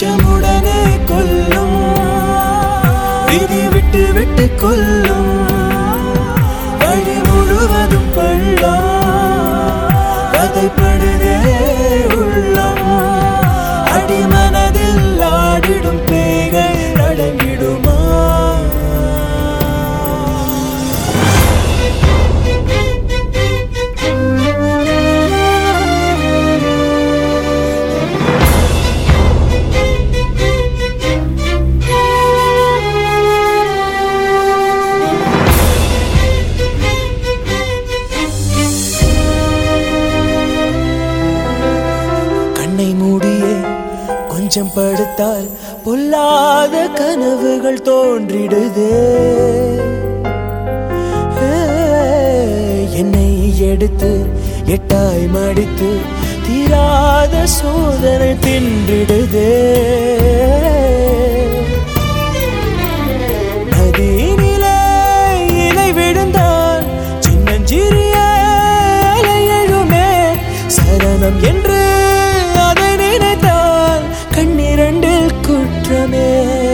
விஷமுடனே கொல்லும் விதி விட்டு விட்டு கொல்லும் வழி முழுவதும் பள்ளம் கதைப்படுதே உள்ளம் அடிமனதில் ஆடிடும் பேய்கள் அடங்கிடுமா கண்ணை மூடியே கொஞ்சம் படுத்தால் பொல்லாத கனவுகள் தோன்றிடுதே ஏ, என்னை எடுத்து எட்டாய் மடித்து தீராத சோதனை தின்றிடுதே நதியினிலே இலை விழுந்தால் சின்னஞ்சிறிய அலை எழுமே சரணம் என்று அதை நினைத்தால் கண்ணிரண்டில் குற்றமே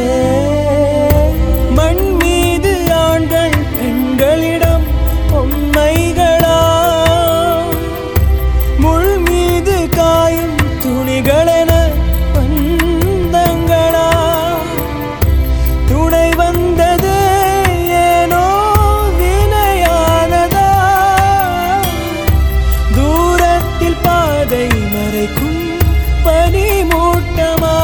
மண் மீது ஆண்கள் பெண்களிடம் பொம்மைகளா முள் மீது காயும் துணிகளென பந்தங்களா துணை வந்தது ஏனோ வினையானதா தூரத்தில் பாதை மறைக்கும் பனி மூட்டமா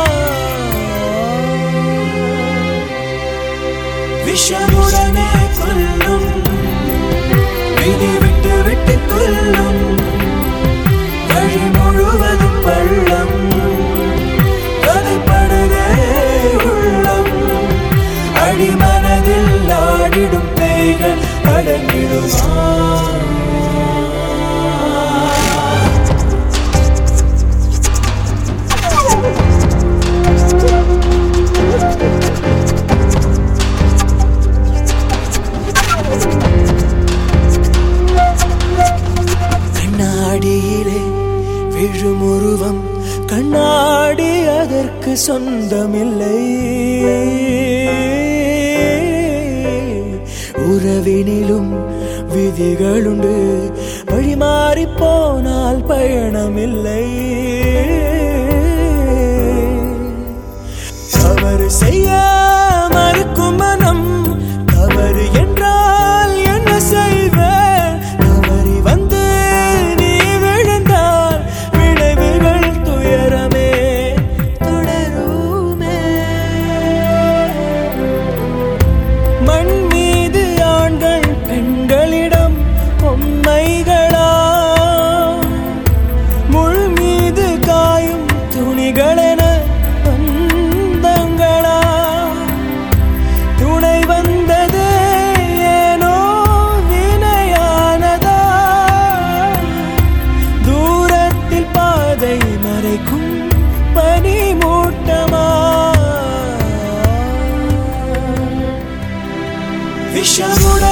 விஷமுடனே கொல்லும் விதி விட்டு விட்டு கொல்லும் வழி முழுவதும் பள்ளம் கதைப்படுதே உள்ளம் அடிமனதில் ஆடிடும் பேய்கள் அடங்கிடுமா கண்ணாடியிலே விழும் உருவம் கண்ணாடி அதற்கு சொந்தமில்லை உறவினிலும் விதிகளுண்டு வழிமாறி போனால் பயணமில்லை தவறு செய்ய மறுக்கும் மனம் தவறு என்றால் என்ன செய்வேன் தவறி வந்து நீ விழுந்தால் விளைவுகள் துயரமே தொடருமே மண் மீது ஆண்கள் பெண்களிடம் பொம்மைகளா முள் மீது காயும் துணிகளென பந்தங்களா துணை வந்தது ஏனோ வினையானதா தூரத்தில் பாதை மறைக்கும் பனி மூட்டமா விஷமுட